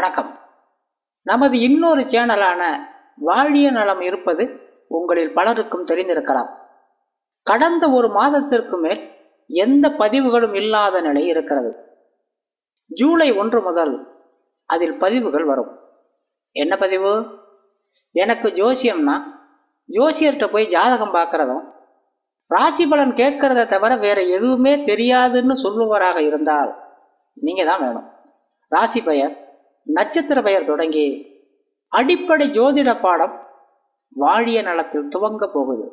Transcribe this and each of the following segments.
வணக்கம் நமது இன்னொரு சேனலான வாழிய நலம் இருப்பது உங்களில் பலருக்கும் தெரிந்திருக்கலாம் கடந்த ஒரு மாதத்திற்கு மேல் எந்த பதிவுகளும் இல்லாத நிலை இருக்கிறது ஜூலை ஒன்று முதல் அதில் பதிவுகள் வரும் என்ன பதிவு எனக்கு ஜோசியம்னா ஜோசியர்கிட்ட போய் ஜாதகம் பார்க்கறதும் ராசி பலன் கேட்கறத தவிர வேற எதுவுமே தெரியாதுன்னு சொல்லுவராக இருந்தால் நீங்க தான் வேணும் ராசி பெயர் நட்சத்திர பெயர் தொடங்கி அடிப்படை ஜோதிட பாடம் வாழிய நலத்தில் துவங்க போகுது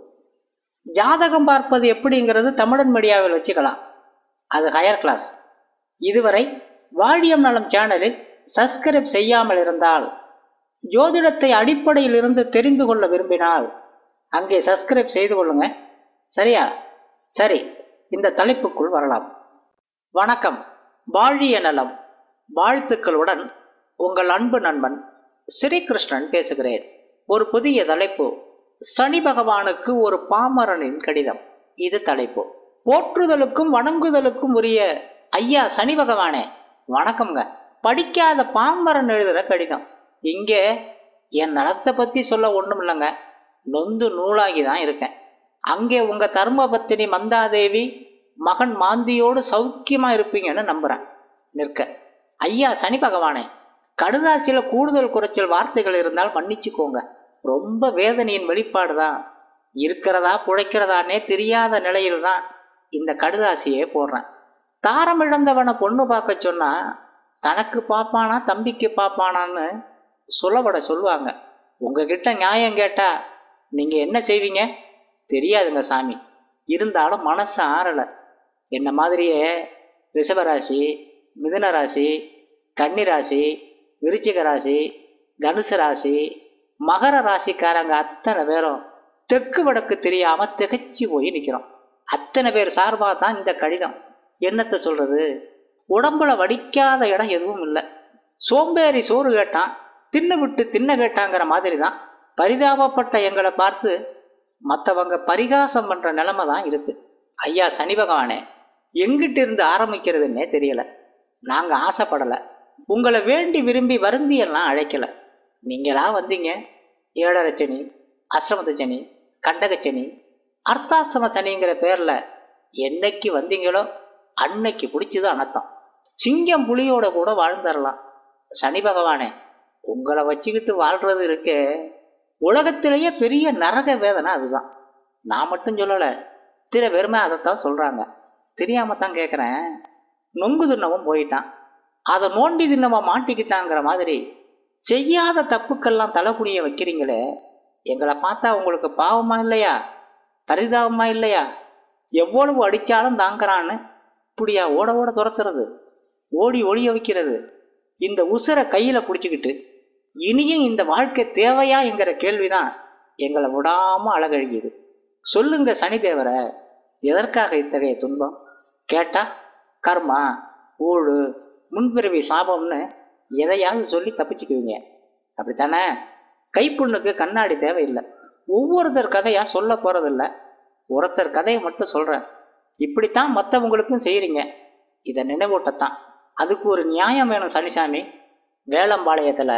ஜாதகம் பார்ப்பது எப்படிங்கிறது தமிழன் மீடியாவில் வச்சுக்கலாம் அது ஹையர் கிளாஸ் இதுவரை வாழியம் நலம் சேனலில் சப்ஸ்கிரைப் செய்யாமல் இருந்தால் ஜோதிடத்தை அடிப்படையில் இருந்து தெரிந்து கொள்ள விரும்பினால் அங்கே சப்ஸ்கிரைப் செய்து கொள்ளுங்க சரியா சரி இந்த தலைப்புக்குள் வரலாம் வணக்கம் வாழிய நலம் வாழ்த்துக்களுடன் உங்கள் அன்பு நண்பன் ஸ்ரீகிருஷ்ணன் பேசுகிறேன் ஒரு புதிய தலைப்பு சனி பகவானுக்கு ஒரு பாமரனின் கடிதம் இது தலைப்பு போற்றுதலுக்கும் வணங்குதலுக்கும் உரிய ஐயா சனி பகவானே வணக்கம்ங்க படிக்காத பாமரன் எழுதுற கடிதம் இங்கே என் நலத்தை பத்தி சொல்ல ஒண்ணும் இல்லைங்க நொந்து நூலாகி தான் இருக்கேன் அங்கே உங்க தர்மபத்தினி மந்தாதேவி மகன் மாந்தியோடு சௌக்கியமா இருப்பீங்கன்னு நம்புறேன் நிற்க ஐயா சனி பகவானே கடுதாசியில கூடுதல் குறைச்சல் வார்த்தைகள் இருந்தால் மன்னிச்சுக்கோங்க ரொம்ப வேதனையின் வெளிப்பாடு தான் இருக்கிறதா புழைக்கிறதானே தெரியாத நிலையில் தான் இந்த கடுதாசியே போடுறேன் தாரம் இழந்தவனை பொண்ணு பார்க்க சொன்னா தனக்கு பாப்பானா தம்பிக்கு பாப்பானான்னு சொல்லப்பட சொல்லுவாங்க உங்ககிட்ட நியாயம் கேட்டா நீங்க என்ன செய்வீங்க தெரியாதுங்க சாமி இருந்தாலும் மனசு ஆறல என்ன மாதிரியே ரிஷபராசி மிதுன ராசி கன்னி ராசி விருச்சிக ராசி தனுசு ராசி மகர ராசிக்காரங்க அத்தனை பேரும் தெற்கு வடக்கு தெரியாம திகைச்சு போய் நிக்கிறோம் அத்தனை பேர் சார்பாக தான் இந்த கடிதம் என்னத்த சொல்றது உடம்புல வடிக்காத இடம் எதுவும் இல்லை சோம்பேறி சோறு கேட்டான் தின்னு விட்டு தின்ன கேட்டாங்கிற மாதிரி தான் பரிதாபப்பட்ட எங்களை பார்த்து மற்றவங்க பரிகாசம் பண்ற நிலைமை தான் இருக்கு ஐயா சனி பகவானே எங்கிட்ட இருந்து ஆரம்பிக்கிறதுன்னே தெரியல நாங்க ஆசைப்படல உங்களை வேண்டி விரும்பி வருந்தி எல்லாம் அழைக்கல நீங்களா வந்தீங்க ஏழரை சனி அஷ்டமத்து சனி கண்டக சனி அர்த்தாசிரம சனிங்கிற பேர்ல என்னைக்கு வந்தீங்களோ அன்னைக்கு பிடிச்சது அனத்தம் சிங்கம் புலியோட கூட வாழ்ந்துடலாம் சனி பகவானே உங்களை வச்சுக்கிட்டு வாழ்றது இருக்கே உலகத்திலேயே பெரிய நரக வேதனை அதுதான் நான் மட்டும் சொல்லலை சில பேருமே அதைத்தான் சொல்றாங்க தெரியாம தான் கேட்குறேன் நொங்கு தின்னவன் போயிட்டான் அதை நோண்டி தின்னவன் மாட்டிக்கிட்டாங்கிற மாதிரி செய்யாத தப்புக்கெல்லாம் தலைக்குனிய வைக்கிறீங்களே எங்களை பார்த்தா உங்களுக்கு பாவமா இல்லையா பரிதாபமா இல்லையா எவ்வளவு அடிச்சாலும் தாங்குறான்னு இப்படியா ஓட ஓட துரத்துறது ஓடி ஒளிய வைக்கிறது இந்த உசுரை கையில பிடிச்சிக்கிட்டு இனியும் இந்த வாழ்க்கை தேவையா என்கிற கேள்விதான் எங்களை விடாம அழகழிக்குது சொல்லுங்க சனி தேவரை எதற்காக இத்தகைய துன்பம் கேட்டா கர்மா ஊழு முன்பிறவி சாபம்னு எதையாவது சொல்லி தப்பிச்சுக்குவீங்க அப்படித்தானே கைப்புண்ணுக்கு கண்ணாடி தேவையில்லை ஒவ்வொருத்தர் கதையா சொல்ல போறதில்ல ஒருத்தர் கதையை மட்டும் சொல்றேன் இப்படித்தான் மற்றவங்களுக்கும் செய்யறீங்க இதை நினைவூட்டத்தான் அதுக்கு ஒரு நியாயம் வேணும் சனிசாமி வேளம்பாளையத்துல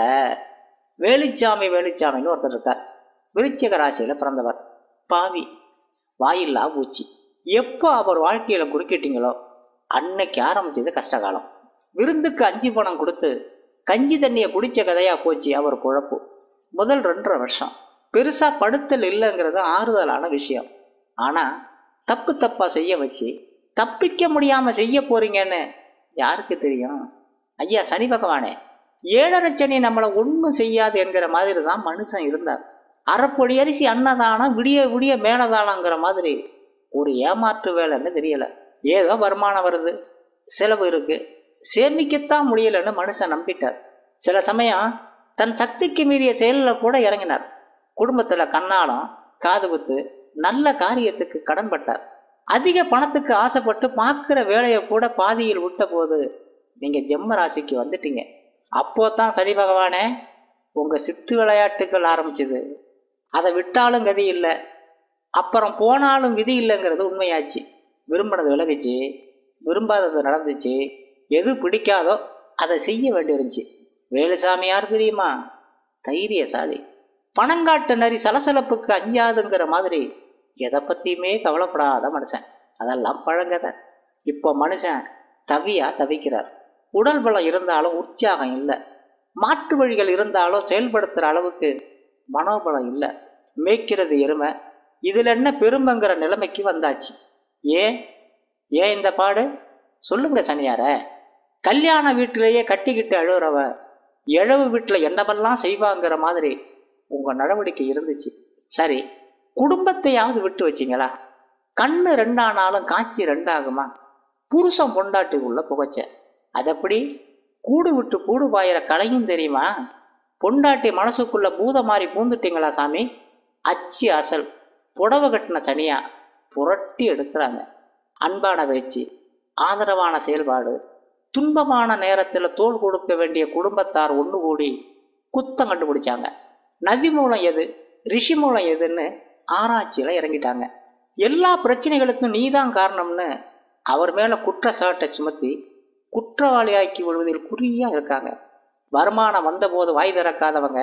வேலுச்சாமி வேலுச்சாமின்னு ஒருத்தர் இருக்கார் விருச்சிக ராசியில பிறந்தவர் பாவி வாயில்லா பூச்சி எப்போ அவர் வாழ்க்கையில குறுக்கிட்டீங்களோ அன்னைக்கு ஆரம்பிச்சது கஷ்டகாலம் விருந்துக்கு அஞ்சு பணம் கொடுத்து கஞ்சி தண்ணியை குடிச்ச கதையா போச்சு அவர் குழப்பு முதல் ரெண்டரை வருஷம் பெருசா படுத்தல் இல்லைங்கிறது ஆறுதலான விஷயம் ஆனா தப்பு தப்பா செய்ய வச்சு தப்பிக்க முடியாம செய்ய போறீங்கன்னு யாருக்கு தெரியும் ஐயா சனி பகவானே ஏழரை சனி நம்மளை ஒன்றும் செய்யாது என்கிற மாதிரி தான் மனுஷன் இருந்தார் அரைப்பொடி அரிசி அன்னதானம் விடிய விடிய மேலதானங்கிற மாதிரி ஒரு ஏமாற்று வேலைன்னு தெரியல ஏதோ வருமானம் வருது செலவு இருக்கு சேமிக்கத்தான் முடியலன்னு மனுஷன் நம்பிட்டார் சில சமயம் தன் சக்திக்கு மீறிய செயலில் கூட இறங்கினார் குடும்பத்துல கண்ணாலம் காது குத்து நல்ல காரியத்துக்கு கடன்பட்டார் அதிக பணத்துக்கு ஆசைப்பட்டு பார்க்குற வேலையை கூட பாதியில் விட்ட போது நீங்க ஜெம்ம ராசிக்கு வந்துட்டீங்க அப்போ தான் சரி பகவானே உங்க சித்து விளையாட்டுகள் ஆரம்பிச்சது அதை விட்டாலும் கதி இல்லை அப்புறம் போனாலும் விதி இல்லைங்கிறது உண்மையாச்சு விரும்பினது விலகுச்சு விரும்பாதது நடந்துச்சு எது பிடிக்காதோ அதை செய்ய வேண்டியிருந்துச்சு வேலுசாமி யார் தெரியுமா தைரியசாலி பணங்காட்டு நரி சலசலப்புக்கு அஞ்சாதுங்கிற மாதிரி எதை பத்தியுமே கவலைப்படாத மனுஷன் அதெல்லாம் பழங்கதை இப்போ மனுஷன் தவியா தவிக்கிறார் உடல் பலம் இருந்தாலும் உற்சாகம் இல்லை மாற்று வழிகள் இருந்தாலும் செயல்படுத்துற அளவுக்கு மனோபலம் இல்லை மேய்க்கிறது எருமை இதுல என்ன பெருமைங்கிற நிலைமைக்கு வந்தாச்சு ஏன் ஏன் இந்த பாடு சொல்லுங்க சனியார கல்யாண வீட்டிலேயே கட்டிக்கிட்டு அழுகிறவ இழவு வீட்டில் என்னவெல்லாம் செய்வாங்கிற மாதிரி உங்க நடவடிக்கை இருந்துச்சு சரி குடும்பத்தையாவது விட்டு வச்சிங்களா கண்ணு ரெண்டானாலும் காட்சி ரெண்டாகுமா புருஷன் பொண்டாட்டிக்குள்ள புகைச்ச அதப்படி கூடு விட்டு கூடு பாயிற கலையும் தெரியுமா பொண்டாட்டி மனசுக்குள்ள பூத மாதிரி பூந்துட்டீங்களா சாமி அச்சு அசல் புடவை கட்டின தனியா புரட்டி எடுக்கிறாங்க அன்பான பேச்சு ஆதரவான செயல்பாடு துன்பமான நேரத்துல தோள் கொடுக்க வேண்டிய குடும்பத்தார் ஒன்று கூடி குத்தம் கண்டுபிடிச்சாங்க நதி மூலம் எது ரிஷி மூலம் எதுன்னு ஆராய்ச்சியில இறங்கிட்டாங்க எல்லா பிரச்சனைகளுக்கும் நீதான் காரணம்னு அவர் மேல குற்றச்சாட்டை சுமத்தி குற்றவாளியாக்கி விடுவதில் குறியா இருக்காங்க வருமானம் வந்தபோது வாய் திறக்காதவங்க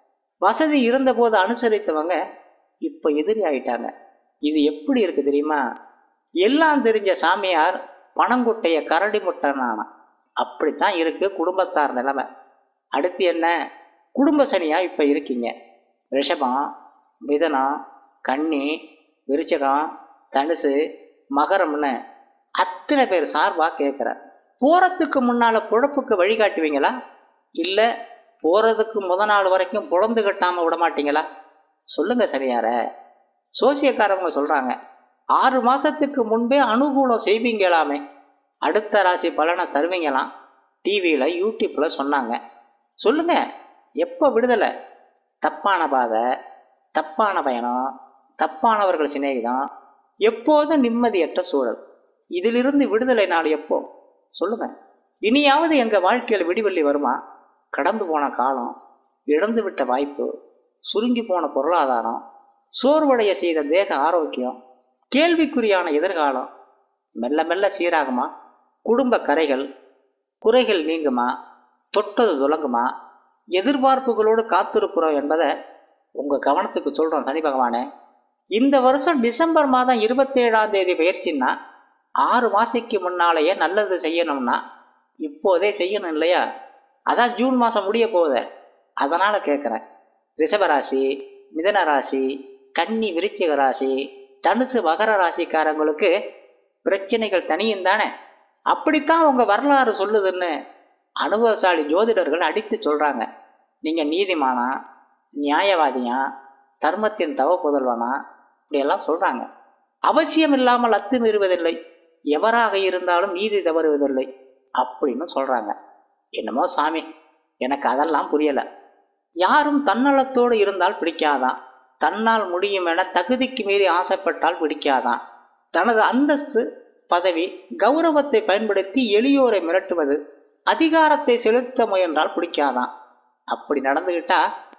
வசதி இருந்தபோது அனுசரித்தவங்க இப்ப எதிரி ஆயிட்டாங்க இது எப்படி இருக்கு தெரியுமா எல்லாம் தெரிஞ்ச சாமியார் பணங்குட்டைய கரடி முட்டனானா அப்படித்தான் இருக்கு குடும்பத்தார் நிலைமை அடுத்து என்ன குடும்ப சனியா இப்ப இருக்கீங்க ரிஷபம் மிதனம் கன்னி விருச்சகம் தனுசு மகரம்னு அத்தனை பேர் சார்பா கேட்கிறார் போறதுக்கு முன்னால பொழப்புக்கு வழிகாட்டுவீங்களா இல்ல போறதுக்கு முத நாள் வரைக்கும் புலந்து கட்டாம விட மாட்டீங்களா சொல்லுங்க சரியார சோசியக்காரவங்க சொல்றாங்க ஆறு மாசத்துக்கு முன்பே அனுகூலம் செய்வீங்களாமே அடுத்த ராசி பலனை தருவீங்களாம் டிவியில யூடியூப்ல சொன்னாங்க சொல்லுங்க எப்போ விடுதலை தப்பான பாதை தப்பான பயணம் தப்பானவர்கள் சிநேகிதம் எப்போதும் நிம்மதியற்ற சூழல் இதிலிருந்து விடுதலை நாள் எப்போ சொல்லுங்க இனியாவது எங்க வாழ்க்கையில் விடிவெள்ளி வருமா கடந்து போன காலம் இழந்து விட்ட வாய்ப்பு சுருங்கி போன பொருளாதாரம் சோர்வடைய செய்த தேக ஆரோக்கியம் கேள்விக்குறியான எதிர்காலம் மெல்ல மெல்ல சீராகுமா குடும்ப கரைகள் குறைகள் நீங்குமா தொட்டது துலங்குமா எதிர்பார்ப்புகளோடு காத்திருக்கிறோம் என்பதை உங்க கவனத்துக்கு சொல்றோம் சனி பகவானே இந்த வருஷம் டிசம்பர் மாதம் இருபத்தேழாம் தேதி பயிற்சின்னா ஆறு மாசத்துக்கு முன்னாலேயே நல்லது செய்யணும்னா இப்போதே செய்யணும் இல்லையா அதான் ஜூன் மாசம் முடிய போகுது அதனால கேட்குறேன் ரிஷபராசி மிதன ராசி கன்னி விருச்சிக ராசி தனுசு மகர ராசிக்காரங்களுக்கு பிரச்சனைகள் தனியும் தானே அப்படித்தான் உங்க வரலாறு சொல்லுதுன்னு அனுபவசாலி ஜோதிடர்கள் அடித்து சொல்றாங்க நீங்க நீதிமானா நியாயவாதியா தர்மத்தின் தவ புதல்வனா இப்படியெல்லாம் சொல்றாங்க அவசியம் இல்லாமல் அத்துமீறுவதில்லை எவராக இருந்தாலும் நீதி தவறுவதில்லை அப்படின்னு சொல்றாங்க என்னமோ சாமி எனக்கு அதெல்லாம் புரியல யாரும் தன்னலத்தோடு இருந்தால் பிடிக்காதான் தன்னால் முடியும் என தகுதிக்கு மீறி ஆசைப்பட்டால் பிடிக்காதான் தனது அந்தஸ்து பதவி கௌரவத்தை பயன்படுத்தி எளியோரை மிரட்டுவது அதிகாரத்தை செலுத்த முயன்றால் பிடிக்காதான் அப்படி நடந்துகிட்டா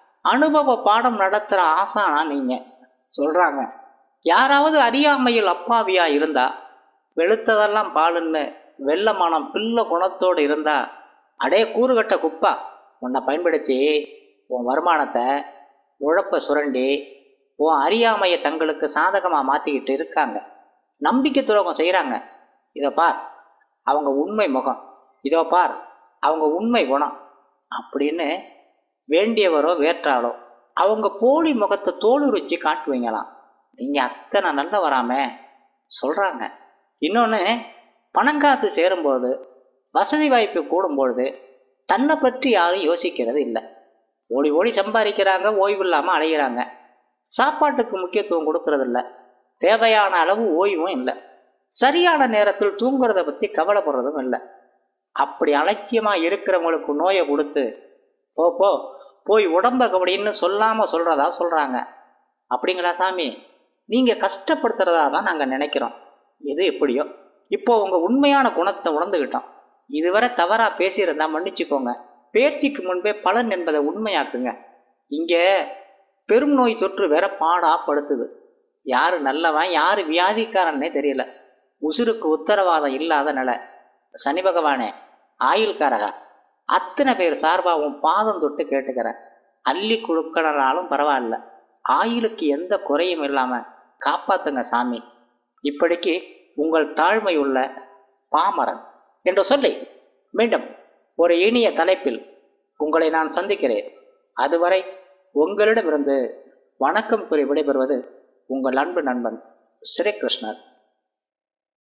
அனுபவ பாடம் நடத்துற ஆசானா நீங்க சொல்றாங்க யாராவது அறியாமையில் அப்பாவியா இருந்தா வெளுத்ததெல்லாம் பாலுன்னு வெள்ள மனம் பில்ல குணத்தோடு இருந்தா அடே கூறுகட்ட குப்பா உன்னை பயன்படுத்தி உன் வருமானத்தை உழப்ப சுரண்டி உன் அறியாமையை தங்களுக்கு சாதகமா மாத்திக்கிட்டு இருக்காங்க நம்பிக்கை துரோகம் செய்யறாங்க இதை பார் அவங்க உண்மை முகம் இதோ பார் அவங்க உண்மை குணம் அப்படின்னு வேண்டியவரோ வேற்றாளோ அவங்க போலி முகத்தை தோலுரிச்சு காட்டுவீங்களாம் நீங்க அத்தனை நல்ல வராம சொல்றாங்க இன்னொன்னு பணங்காசு சேரும்போது வசதி வாய்ப்பு கூடும்பொழுது தன்னை பற்றி யாரும் யோசிக்கிறது இல்லை ஓடி ஓடி சம்பாதிக்கிறாங்க ஓய்வு இல்லாமல் அலைகிறாங்க சாப்பாட்டுக்கு முக்கியத்துவம் கொடுக்கறதில்ல தேவையான அளவு ஓய்வும் இல்லை சரியான நேரத்தில் தூங்குறத பற்றி கவலைப்படுறதும் இல்லை அப்படி அலட்சியமாக இருக்கிறவங்களுக்கு நோயை கொடுத்து போ போ போய் உடம்ப கபடின்னு சொல்லாமல் சொல்கிறதா சொல்கிறாங்க அப்படிங்களா சாமி நீங்கள் கஷ்டப்படுத்துறதா தான் நாங்கள் நினைக்கிறோம் எது எப்படியோ இப்போ உங்கள் உண்மையான குணத்தை உணர்ந்துக்கிட்டோம் இதுவரை தவறாக பேசியிருந்தா மன்னிச்சுக்கோங்க பேட்டிக்கு முன்பே பலன் என்பதை உண்மையாக்குங்க இங்கே பெரும் நோய் தொற்று வேற பாடா படுத்துது யாரு நல்லவன் யாரு வியாதிக்காரன்னே தெரியல உசுருக்கு உத்தரவாதம் இல்லாத நிலை சனி பகவானே ஆயுள்காரகா அத்தனை பேர் சார்பாகவும் பாதம் தொட்டு கேட்டுக்கிறேன் அள்ளி கொடுக்கறனாலும் பரவாயில்ல ஆயுளுக்கு எந்த குறையும் இல்லாம காப்பாத்துங்க சாமி இப்படிக்கு உங்கள் தாழ்மை உள்ள பாமரன் என்று சொல்லி மீண்டும் ஒரு இனிய தலைப்பில் உங்களை நான் சந்திக்கிறேன் அதுவரை உங்களிடமிருந்து வணக்கம் கூறி விடைபெறுவது உங்கள் அன்பு நண்பன் ஸ்ரீகிருஷ்ணர்